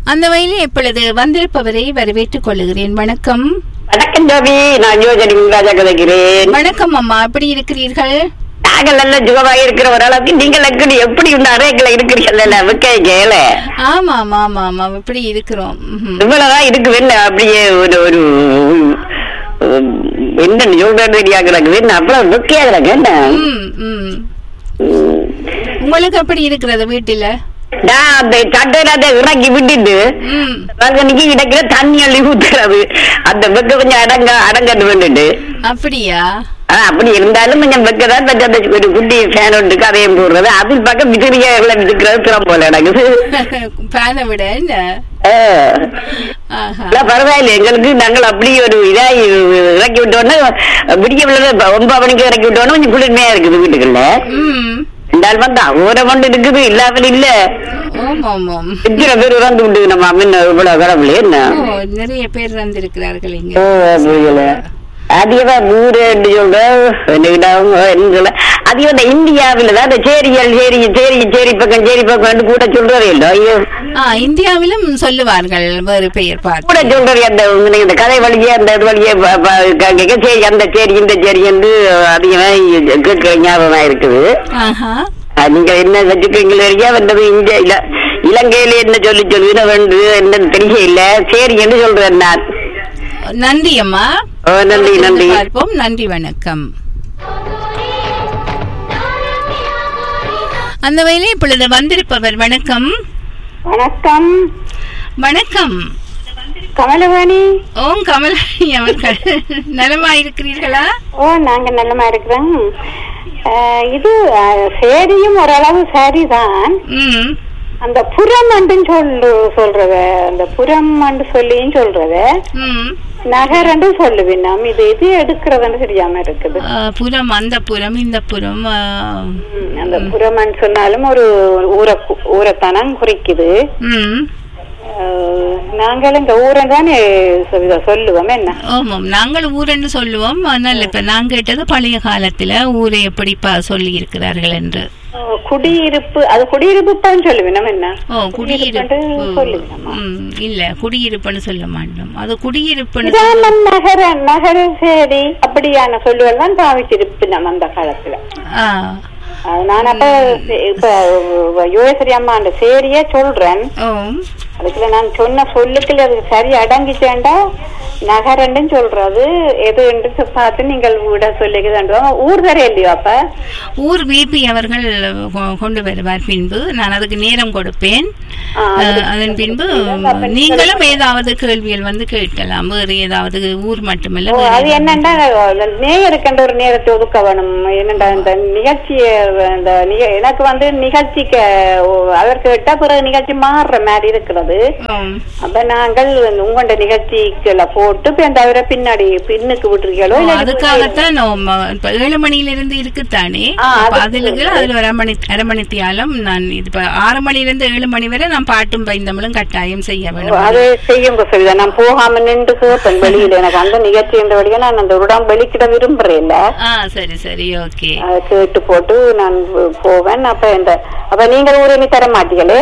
அந்த வகையில் இப்பொழுது வந்திருப்பவரை வரவேற்றுக் கொள்கிறேன் வணக்கம் வணக்கம் ஜோபி நான் யோஜனி ராஜா கதைக்கிறேன் வணக்கம் அம்மா எப்படி இருக்கிறீர்கள் நாங்கள் நல்ல சுகமாக இருக்கிற ஓரளவுக்கு நீங்கள் எப்படி எப்படி இந்த அறைகளை இருக்கிறீங்கல்ல விக்கை கேள ஆமா ஆமா ஆமா ஆமா இப்படி இருக்கிறோம் ம்ஹும். இவ்வளவுதான் இருக்கு என்ன அப்படியே ஒரு ஒரு உம், என்ன சொல்றது தெரியா கிடக்குது என்ன அப்புறம் விக்கையா கிடக்கு என்ன ம், ம். உம். உங்களுக்கு எப்படி இருக்கிறது வீட்டில நான் அந்த சட்டையில அதை இறக்கி விட்டுட்டு ம் மகனுக்கு கிடைக்கிற தண்ணி அள்ளி ஊத்துறது அந்த வெக்க கொஞ்சம் அடங்க அடங்கட்டு வந்துட்டு அப்படியா ஆனா, அப்படி இருந்தாலும் கொஞ்சம் வெக்கதான் கொஞ்சம் அந்த ஒரு குட்டி ஃபேன் ஒன்று கதையும் போடுறது அதில் பக்கம் விசிறிகளை விசிக்கிறது திறம் போல நடக்குது பேனை விட என்ன ஆ. ஆஹா. இல்ல, பரவாயில்லை எங்களுக்கு நாங்கள் அப்படி ஒரு இதா இறக்கி விட்டோன்னே விடிய விழுது ஒன்பது மணிக்கு இறக்கி விட்டோன்னே கொஞ்சம் குளிர்மையா இருக்குது வீட்டுக்குள்ள ம் ரெண்டாள் வந்தா ஊரை கொண்டு இருக்குது இல்லாமல் இல்ல ஓம் ஓம் ஓம் எத்தனை பேர் இறந்து விட்டு நம்ம முன்ன இவ்வளவு கடவுள் என்ன ஓ நிறைய பேர் வந்திருக்கிறார்கள் இங்க ஓ, புரியல அதிகமா ஊரு என்று சொல்ற என்னிடம் என்ன சொல்ல அதிகம் இந்த இந்தியாவில தான் இந்த சேரிகள் சேரி சேரி சேரி பக்கம் சேரி பக்கம் கூட சொல்றதே இல்லை ஐயோ ஆ இந்தியாவிலும் சொல்லுவார்கள் வேறு பெயர் கூட பார்த்து சொல்றது அந்த நீங்க இந்த கதை வழியே அந்த இது வழியே ப- ப- க- கேட்க, சரி அந்த சேரி இந்த சேரி என்று அதிகமா கேட்க ஞாபகமா இருக்குது ஆஹா அது நீங்க என்ன வச்சுக்கிறீங்களா வந்தது இங்க இல்ல இலங்கையில என்ன சொல்லி சொல்லுன்னு வந்து என்னன்னு தெரியல சரி என்று சொல்றேன் நான் நன்றி அம்மா ஓ, நன்றி நன்றி பார்ப்போம் நன்றி வணக்கம் அந்த வகையிலே இப்பொழுது வந்திருப்பவர் வணக்கம் வணக்கம் வணக்கம் கமலவாணி ஓம் கமலாணி அவர்கள் நலமா இருக்கிறீர்களா ஓ நாங்க நல்லமா இருக்கிறோம் அஹ், இது அஹ், சேரியும் ஓரளவு சரிதான் ம் அந்த புறம் சொல்லு சொல்றத அந்த புறம் சொல்லியும் சொல்றத ம் நகரண்டு சொல்லுவேன் நாம் இது இது எடுக்கிறதுன்னு தெரியாம இருக்குது ஆ, புறம் அந்த புறம் இந்த புறம் ஆ, ம், அந்த புறமன்னு சொன்னாலும் ஒரு ஊரை கு- ஊரைத்தானம் குறிக்குது ம் அஹ், நாங்களும் இந்த ஊரை தானே சொ- சொல்லுவோம் என்ன ஆமாம் நாங்கள் ஊரென்று சொல்லுவோம் ஆனால் இப்ப நான் கேட்டது பழைய காலத்துல ஊரை எப்படி ப- சொல்லி இருக்கிறார்கள் என்று அஹ், குடியிருப்பு அது குடியிருப்பு தான் சொல்லுவேன் நம்ம என்ன ஓ குடியிருப்பு குடியிருப்புன்னு சொல்லுவேன் ம், இல்ல குடியிருப்புன்னு சொல்ல மாட்டோம் அது குடியிருப்புன்னு கிராமம் நகர நகர சேரி அப்படியான சொல்லுவல் தான் பாவிச்சிருப்பு நம்ம அந்த காலத்துல ஆ அது நான் அப்ப இப்ப யோசரி அம்மா அந்த சேரியே சொல்றேன் ஓ அதுக்குள்ள நான் சொன்ன சொல்லுக்குள்ள அது சரி அடங்கிச்சேன்டா நகரன்னு சொல்றது எது என்று பார்த்து நீங்கள் விட சொல்லிக்குதாண்டுவாங்க ஊர் தர இல்லையோ அப்ப ஊர் விபி அவர்கள் கொ- கொண்டு வருவார் பின்பு நான் அதுக்கு நேரம் கொடுப்பேன் ஆ, அஹ், அதன் பின்பு நீங்களும் ஏதாவது கேள்விகள் வந்து கேட்கலாம் வேறு ஏதாவது ஊர் மட்டுமல்ல ஓ, வேறு அது என்னண்டா நேயருக்கென்ற ஒரு நேரத்தை ஒதுக்க வேணும் என்னண்டா இந்த நிகழ்ச்சியை இந்த நிக- எனக்கு வந்து நிகழ்ச்சிக்கு ஓ, அவர் கேட்டா பிறகு நிகழ்ச்சி மாறுற மாதிரி இருக்கிறது ஆம். அப்ப நாங்கள் உங்களோட நிகழ்ச்சிகளை போட்டு இப்ப அந்த அவரை பின்னாடி பின்னுக்கு விட்டுருக்கீங்களோ ஓ, அதுக்காகத்தான் நம்ம இப்ப ஏழு மணியில இருந்து இருக்குத்தானே ஆ, அப்ப அது அதுல அதுல ஒரு அரை மணி அரை மணி தியாலம் நான் இது இப்ப ஆறு மணில இருந்து ஏழு மணி வரை நான் பாட்டும் பைந்தமிழும் கட்டாயம் செய்ய வேணும் அது செய்யும் கவிதா நான் போகாம நின்று கேட்பேன் வெளியில எனக்கு அந்த நிகழ்ச்சி என்றபடியா நான் அந்த உடம் வெளிக்கிட விரும்புறேன் இல்ல ஆ சரி சரி ஓகே அதை கேட்டு போட்டு நான் போவேன் அப்ப இந்த அப்ப நீங்கள் ஊரணி தர மாட்டீங்களே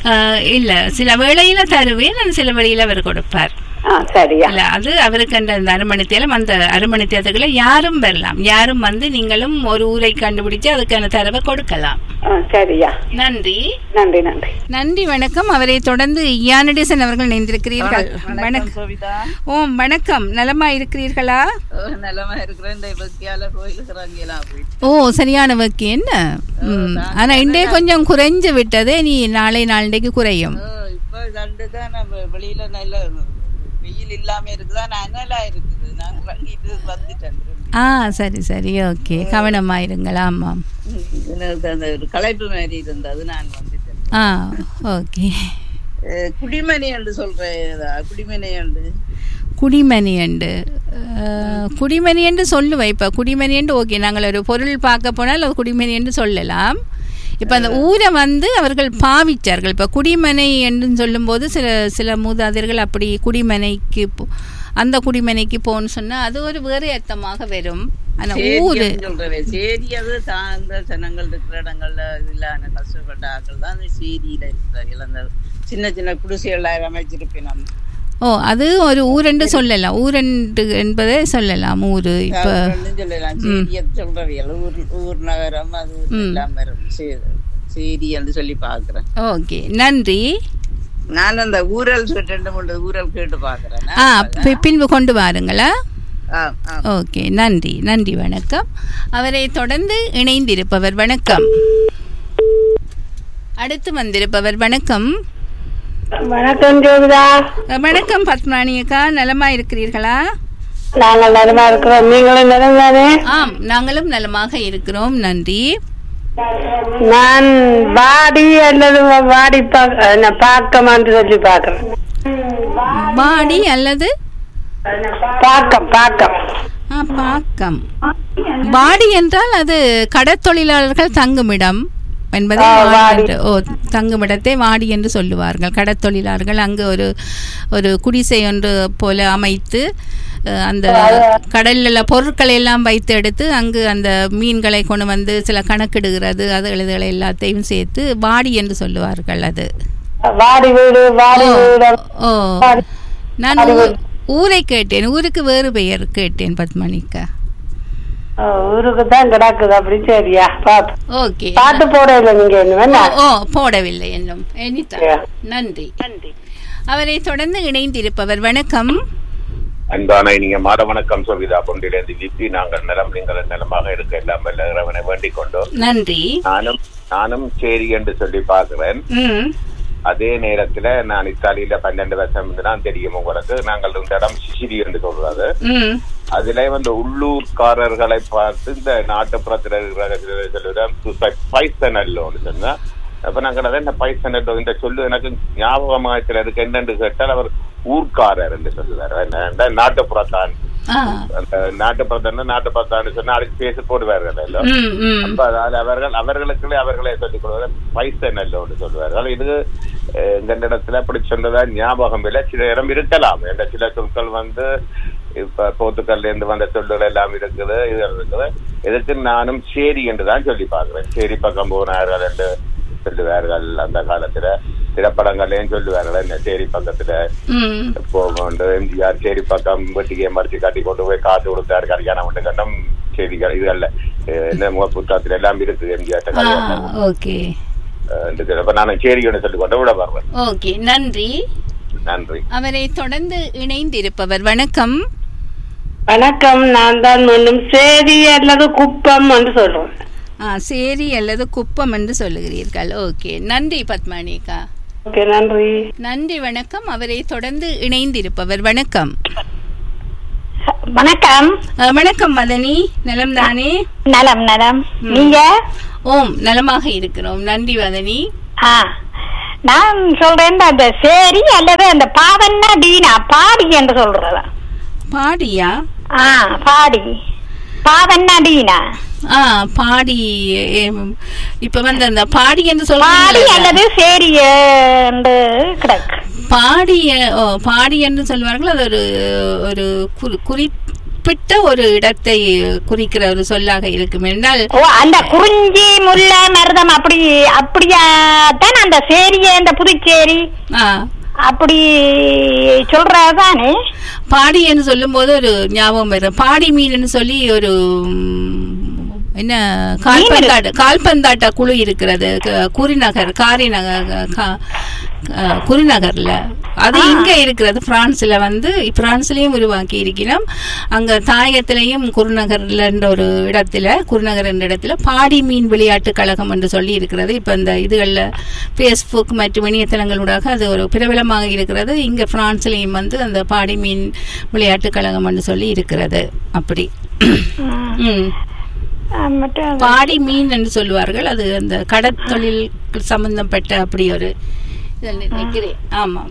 இல்ல சில வேளையில தருவேன் நான் சில வேளையில அவர் கொடுப்பார் ஆ சரியா இல்ல அது அவருக்கு அந்த அந்த அரைமணித்தியாலம் அந்த அரைமணித்தியத்துக்குள்ள யாரும் வரலாம் யாரும் வந்து நீங்களும் ஒரு ஊரை கண்டுபிடிச்சு அதுக்கான தரவை கொடுக்கலாம் ஆ, சரியா நன்றி நன்றி நன்றி நன்றி வணக்கம் அவரை தொடர்ந்து யானடேசன் அவர்கள் இணைந்திருக்கிறீர்கள் வணக்கம் சோபிதா ஓ வணக்கம் நலமா இருக்கிறீர்களா ஓ, நலமா இருக்கிறேன் இந்த பக்தியால கோயிலுக்கு இறங்கியெல்லாம் போயிட்டு ஓ சரியான வக்கு என்ன ம். ஆனா இன்றைய கொஞ்சம் குறைஞ்சு விட்டது நீ நாளை நாளைக்கு குறையும் ஓ, இப்ப தண்டு தான் நம்ம வெளியில நல்ல வெயில் இல்லாம இருக்குதா அனலா இருக்குது நான் இறங்கிட்டு வந்துட்டேன் ஆ சரி சரி ஓகே கவனமா இருங்கள் ஆமாம் எனக்கு அந்த ஒரு களைப்பு மாதிரி இருந்தது நான் வந்துட்டேன் ஆ ஓகே அஹ், குடிமணி என்று சொல்றேன் குடிமணி என்று குடிமணி என்று அஹ், குடிமணி என்று சொல்லுவேன் இப்போ குடிமணி என்று ஓகே நாங்கள் ஒரு பொருள் பார்க்க போனால் அது குடிமணி என்று சொல்லலாம் இப்போ அந்த ஊரை வந்து அவர்கள் பாவிச்சார்கள் இப்போ குடிமனை என்று சொல்லும்போது சில சில மூதாதையர்கள் அப்படி குடிமனைக்கு போ- அந்த குடிமனைக்கு போன்னு சொன்னால் அது ஒரு வேறு அர்த்தமாக வரும் ஆனால் ஊர் சேரி சொல்றேன் சேரி அது தாழ்ந்த ஜனங்கள் இருக்கிற இடங்கள்ல இல்லாத கஷ்டப்பட்ட ஆட்கள் தான் அந்த சேரியில இருக்கிறார்கள் அந்த சின்ன சின்ன குடிசைகள் அமைச்சிருப்பினோம் ஓ அது ஒரு ஊரெண்டு சொல்லலாம் ஊரெண்டு என்பதை சொல்லலாம் ஊரு இப்ப ஒண்ணும் சொல்லலாம் சேரிய சொல்றவியல் ஊர் ஊர் நகரம் அது எல்லாம் வரும் சே- சேரி என்று சொல்லி பாக்குறேன் ஓகே நன்றி நான் அந்த ஊரல் சொல் ரெண்டு மூணு ஊரல் கேட்டு பாக்குறேன் ஆ பி- பின்பு கொண்டு வாருங்களா ஆ, ஆ. ஓகே நன்றி நன்றி வணக்கம் அவரை தொடர்ந்து இணைந்திருப்பவர் வணக்கம் அடுத்து வந்திருப்பவர் வணக்கம் வணக்கம் ஜோதிதா அஹ், வணக்கம் பத்மராணி அக்கா நலமா இருக்கிறீர்களா நாங்கள் நலமா இருக்கிறோம் நீங்களும் நலம் தானே ஆம் நாங்களும் நலமாக இருக்கிறோம் நன்றி நான் வாடி அல்லது வாடி பாக்கமான்னு சொல்லி பாக்குறேன் பாடி அல்லது பாக்கம் பாக்கம் ஆ, பாக்கம் பாடி என்றால் அது கடற்தொழிலாளர்கள் தங்குமிடம் என்பதை வாடி என்று- ஓ தங்குமிடத்தை வாடி என்று சொல்லுவார்கள் கடற்தொழிலாளர்கள் அங்கு ஒரு ஒரு குடிசை ஒன்று போல அமைத்து அஹ், அந்த கடலில் உள்ள பொருட்களை எல்லாம் வைத்து எடுத்து அங்கு அந்த மீன்களை கொண்டு வந்து சில கணக்கிடுகிறது அது இதுகளை எல்லாத்தையும் சேர்த்து வாடி என்று சொல்லுவார்கள் அது வாடி வீடு வாடி வீடு ஓ நான் ஊ- ஊரை கேட்டேன் ஊருக்கு வேறு பெயர் கேட்டேன் பத்மனிக்கா ஊருக்கு தான் கிடக்குது அப்படி சரியா பாத்து ஓகே பாட்டு போட இல்லை நீங்க என்ன வேணா ஓ போடவில்லை என்னும் எனிதா Yeah. நன்றி நன்றி அவரை தொடர்ந்து இணைந்திருப்பவர் வணக்கம் அன்பான நீங்க மாத வணக்கம் சொல்கிறா பொன்றிலிருந்து விப்பி நாங்கள் நிலம் நீங்கள் நிலமாக இருக்க எல்லாம் வல்ல இறைவனை வேண்டிக் கொண்டோம் நன்றி நானும் நானும் சரி என்று சொல்லி பார்க்கிறேன் ம் அதே நேரத்துல நான் இத்தாலியில பன்னெண்டு வருஷம் தான் தெரியும் உங்களுக்கு நாங்கள் இந்த இடம் சிசிலி என்று சொல்றது ம் அதுல வந்து உள்ளூர்காரர்களை பார்த்து இந்த நாட்டுப்புறத்துல இருக்கிற சொல்லுறேன் பைசனல்லோன்னு சொன்னா அப்ப நாங்கள் அதை என்ன பைசனல்லோ இந்த சொல்லு எனக்கு ஞாபகமாகத்தில் இருக்கு என்னென்று கேட்டால் அவர் ஊர்க்காரர் என்று சொல்லுவார் என்ன நாட்டுப்புறத்தான் ஆ அந்த நாட்டுப்புறத்தான் நாட்டுப்புறத்தான் சொன்னா அதுக்கு பேசி போடுவார்கள் எல்லாம் ம் ம் அப்ப அதாவது அவர்கள் அவர்களுக்குள்ளே அவர்களே சொல்லிக் கொள்வார்கள் பைசா நல்லோன்னு சொல்வார்கள் இது அஹ், இந்த இடத்துல அப்படி சொன்னதா ஞாபகம் இல்லை சில இடம் இருக்கலாம் என்ற சில சொற்கள் வந்து இப்ப போத்துக்கல்ல இருந்து வந்த சொல்லுகள் எல்லாம் இருக்குது இது இருக்குது இதுக்கு நானும் சேரி என்று தான் சொல்லி பார்க்கிறேன் சேரி பக்கம் போனார்கள் என்று சொல்லுவார்கள் அந்த காலத்துல திரைப்படங்கள்லயும் சொல்லுவார்கள் என்ன சேரி பக்கத்துல ம் போகொண்டு எம்ஜிஆர் சேரி பக்கம் வெட்டியை மறைச்சு கட்டி கொண்டு போய் காசு கொடுத்தாரு கல்யாணம் விட்டு கண்டம் செய்திகள் இது அல்ல அஹ் என்ன முக புத்தகத்துல எல்லாம் இருக்குது எம்ஜிஆர் ஆ கல்யாணம் ஓகே அஹ் இந்த அப்ப நான் சேரின்னு சொல்லி கொண்டு விட வர்றேன் ஓகே நன்றி நன்றி அவரை தொடர்ந்து இணைந்திருப்பவர் வணக்கம் வணக்கம் நான் தான் மீண்டும் சேரி அல்லது குப்பம் என்று சொல்றேன் ஆ சேரி அல்லது குப்பம் என்று சொல்லுகிறீர்கள் ஓகே நன்றி பத்மானிகா ஓகே நன்றி நன்றி வணக்கம் அவரை தொடர்ந்து இணைந்திருப்பவர் வணக்கம் வணக்கம் அஹ், வணக்கம் மதனி நலம் தானே நலம் நலம் நீங்க ஓம் நலமாக இருக்கிறோம் நன்றி வதனி ஆ நான் சொல்றேன் அந்த சேரி அல்லது அந்த பாவன்னா டீனா பாடி என்று சொல்றதா பாடியா ஆ பாடி பாவன்னா டீனா ஆ பாடி ஏம், இப்ப வந்து அந்த பாடி என்று பாடி சொல்லுவாங்க அல்லது சேரி என்று கிடக்கு பாடிய ஓ பாடி என்று சொல்வார்கள் அது ஒரு ஒரு குறி- குறிப்பிட்ட ஒரு இடத்தை குறிக்கிற ஒரு சொல்லாக இருக்கும் என்றால் ஓ அந்த குறிஞ்சி முல்லை மருதம் அப்படி அப்படியா தான் அந்த சேரிய அந்த புதுச்சேரி ஆ அப்படி சொல்றதானே பாடி என்று சொல்லும்போது ஒரு ஞாபகம் வரும் பாடி மீன் சொல்லி ஒரு ம், என்ன கால்பந்தாட்ட கால்பந்தாட்ட குழு இருக்கிறது க- குறிநகர் காரிநகர் கா- அஹ், குறிநகர்ல அது இங்க இருக்கிறது பிரான்ஸ்ல வந்து பிரான்ஸ்லயும் உருவாக்கி இருக்கிறோம் அங்க தாயத்திலையும் குருநகர்ல என்ற ஒரு இடத்துல குருநகர் என்ற இடத்துல பாடி மீன் விளையாட்டு கழகம் என்று சொல்லி இருக்கிறது இப்ப இந்த இதுகள்ல ஃபேஸ்புக் மற்றும் இணையதளங்களூடாக அது ஒரு பிரபலமாக இருக்கிறது இங்க பிரான்ஸ்லயும் வந்து அந்த பாடி மீன் விளையாட்டு கழகம் என்று சொல்லி இருக்கிறது அப்படி ம் ஆ, மட்டும் அது- பாடி மீன் என்று சொல்லுவார்கள் அது அந்த கடற்தொழில் சம்பந்தப்பட்ட அப்படி ஒரு இதில் நினைக்கிறேன் ஆமாம்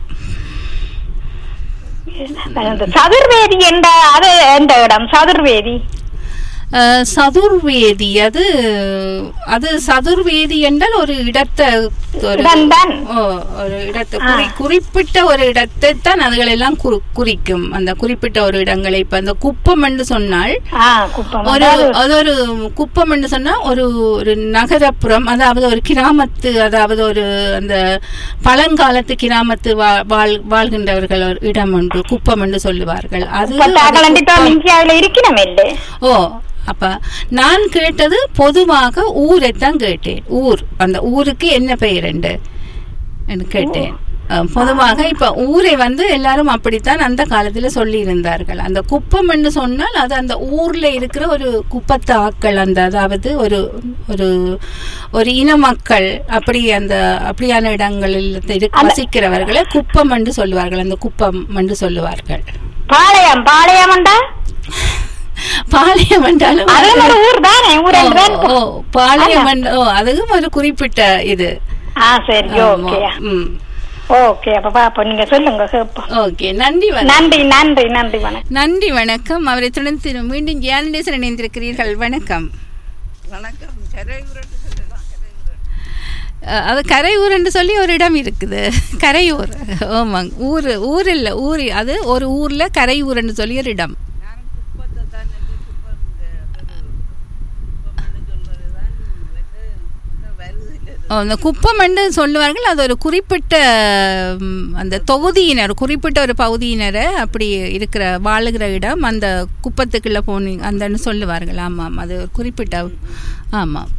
அந்த சதுர்வேதி என்ற அது எந்த இடம் சதுர்வேதி அஹ், சதுர்வேதி அது அது சதுர்வேதி என்றால் ஒரு இடத்தை ஒரு இடம்தான். ஓ, ஒரு இடத்தை குறி- குறிப்பிட்ட ஒரு இடத்தை தான் அதுகள் எல்லாம் குறி- குறிக்கும் அந்த குறிப்பிட்ட ஒரு இடங்களை இப்ப அந்த குப்பம் என்று சொன்னால் ஆ குப்பம் ஒரு அதாவது அது ஒரு குப்பம் என்று சொன்னா ஒரு ஒரு நகரப்புறம் அதாவது ஒரு கிராமத்து அதாவது ஒரு அந்த பழங்காலத்து கிராமத்து வா- வாழ் வாழ்கின்றவர்கள் ஒரு இடம் ஒன்று குப்பம் என்று சொல்லுவார்கள் அது முப்பத்தாறு ஒரு கண்டிப்பா குப்பம். இந்தியாவில இருக்கணும் இல்லை ஓ அப்ப நான் கேட்டது பொதுவாக ஊரைத்தான் கேட்டேன் ஊர் அந்த ஊருக்கு என்ன பெயர் என்று என்று கேட்டேன் அஹ், பொதுவாக இப்ப ஊரை வந்து எல்லாரும் அப்படித்தான் அந்த காலத்துல சொல்லி இருந்தார்கள் அந்த குப்பம் என்று சொன்னால் அது அந்த ஊர்ல இருக்கிற ஒரு குப்பத்து ஆக்கள் அந்த அதாவது ஒரு ஒரு ஒரு இன மக்கள் அப்படி அந்த அப்படியான இடங்களில் இரு- வசிக்கிறவர்களை குப்பம் என்று சொல்லுவார்கள் அந்த குப்பம் என்று சொல்லுவார்கள் பாளையம் பாளையம் உண்டா பாளையம் என்றாலும் அதுவும் ஒரு ஊர் தானே ஊர் என்று தான் ஓ, ஓ, பாளையம் என்ற- ஓ அதுவும் ஒரு குறிப்பிட்ட இது ஆ சரி ஆமா. ஓகே ம். ஓகே அப்ப பாப்போம் நீங்க சொல்லுங்க கேப்போம் ஓகே நன்றி வணக்கம் நன்றி நன்றி நன்றி வணக்கம் நன்றி வணக்கம் அவரை தொடர்ந்து திரு மீண்டும் ஜியானடேசன் இணைந்திருக்கிறீர்கள் வணக்கம் வணக்கம் கரை உருட்டு சொல்லலாம் கரை உருட்டு அஹ், அது கரையூர் என்று சொல்லி ஒரு இடம் இருக்குது கரையூர் ஆமாங்க ஊர் ஊர் இல்லை ஊர் அது ஒரு ஊர்ல கரையூர் என்று சொல்லி ஒரு இடம் நானும் குப்பத்தை தான் நட்டு குப்பம் இந்த ஒரு குப்பம்னு சொல்றது தான் வந்து இன்னும் வருது இல்லை இது. ஓ, அந்த குப்பம் என்று சொல்லுவார்கள் அது ஒரு குறிப்பிட்ட ம், அந்த தொகுதியினர் குறிப்பிட்ட ஒரு பகுதியினரை அப்படி இருக்கிற வாழுகிற இடம் அந்த குப்பத்துக்குள்ள போனீங்க அந்தன்னு சொல்லுவார்கள் ஆமாம் அது ஒரு குறிப்பிட்ட ஆமாம்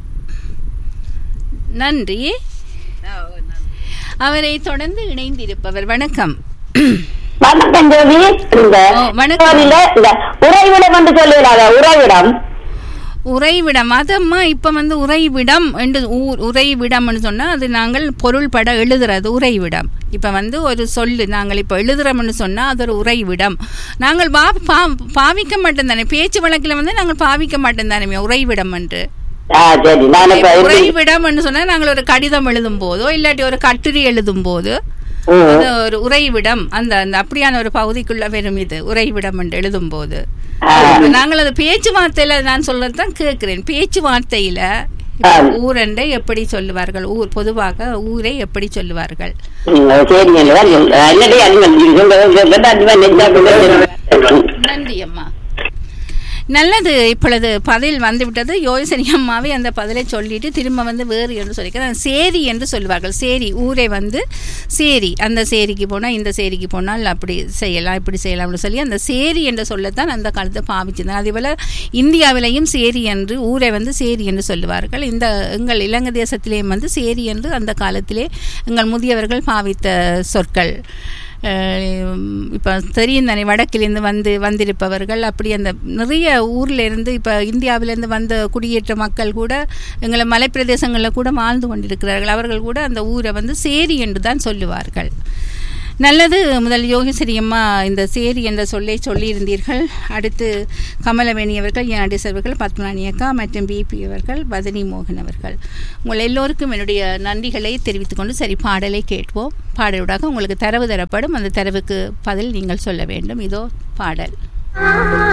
நன்றி ஆ, ஓ, நன்றி. அவரை தொடர்ந்து இணைந்திருப்பவர் வணக்கம் வணக்கம் ஜோதி இந்த ஓ, வணக்கம். கோவில்ல இந்த உறைவிடம் என்று சொல்லுகிறாங்க உறைவிடம் உறைவிடம் அதம்மா இப்ப வந்து உறைவிடம் என்று ஊர் உறைவிடம்னு சொன்னா அது நாங்கள் பொருள்பட எழுதுறது உறைவிடம் இப்ப வந்து ஒரு சொல்லு நாங்கள் இப்ப எழுதுறோம்னு சொன்னா அது ஒரு உறைவிடம் நாங்கள் பா பா- பாவிக்க மாட்டோம் தானே பேச்சு வழக்கில் வந்து நாங்கள் பாவிக்க மாட்டோம் தானே உறைவிடம் என்று ஆ சரி நான் இப்ப எப்படி- உறைவிடம்னு சொன்னா நாங்கள் ஒரு கடிதம் எழுதும் போதோ இல்லாட்டி ஒரு கட்டுரை எழுதும் போது ம். அது ஒரு உறைவிடம் அந்த அந்த அப்படியான ஒரு பகுதிக்குள்ள வரும் இது உறைவிடம் என்று எழுதும் போது ஆ. நாங்கள் அது பேச்சுவார்த்தையில நான் சொல்லத்தான் கேட்கிறேன் பேச்சுவார்த்தையில ஆ. ஊரண்டை எப்படி சொல்லுவார்கள் ஊர் பொதுவாக ஊரை எப்படி சொல்லுவார்கள் ம், சரி என்னதான் என்னடி அதிகம் நீங்க சொல்றது கேட்டா அதிகம் நெஞ்சா கொண்டு நன்றி அம்மா நல்லது இப்பொழுது பதில் வந்துவிட்டது யோசனி அம்மாவே அந்த பதிலை சொல்லிட்டு திரும்ப வந்து வேறு என்று சொல்லிக்கிறேன் சேரி என்று சொல்லுவார்கள் சேரி ஊரை வந்து சேரி அந்த சேரிக்கு போனால் இந்த சேரிக்கு போனால் அப்படி செய்யலாம் இப்படி செய்யலாம்னு சொல்லி அந்த சேரி என்ற சொல்லத்தான் அந்த காலத்தை பாவிச்சிருந்தாங்க அதேபோல் இந்தியாவிலையும் சேரி என்று ஊரை வந்து சேரி என்று சொல்லுவார்கள் இந்த எங்கள் இலங்கை தேசத்திலேயும் வந்து சேரி என்று அந்த காலத்திலே எங்கள் முதியவர்கள் பாவித்த சொற்கள் இப்போ தெரியும் தானே வடக்கிலேருந்து வந்து வந்திருப்பவர்கள் அப்படி அந்த நிறைய ஊர்ல இருந்து இப்போ இந்தியாவிலேருந்து வந்த குடியேற்ற மக்கள் கூட எங்களை மலைப்பிரதேசங்களில் கூட வாழ்ந்து கொண்டிருக்கிறார்கள் அவர்கள் கூட அந்த ஊரை வந்து சேரி என்று தான் சொல்லுவார்கள் நல்லது முதல் யோகேஸ்வரி அம்மா இந்த சேரி என்ற சொல்லை சொல்லியிருந்தீர்கள் அடுத்து கமலவேணி அவர்கள் யாடிஸ் அவர்கள் பத்மநாணி அக்கா மற்றும் பிபி அவர்கள் பதனி மோகன் அவர்கள் உங்கள் எல்லோருக்கும் என்னுடைய நன்றிகளை தெரிவித்துக் கொண்டு சரி பாடலை கேட்போம் பாடலூடாக உங்களுக்கு தரவு தரப்படும் அந்த தரவுக்கு பதில் நீங்கள் சொல்ல வேண்டும் இதோ பாடல்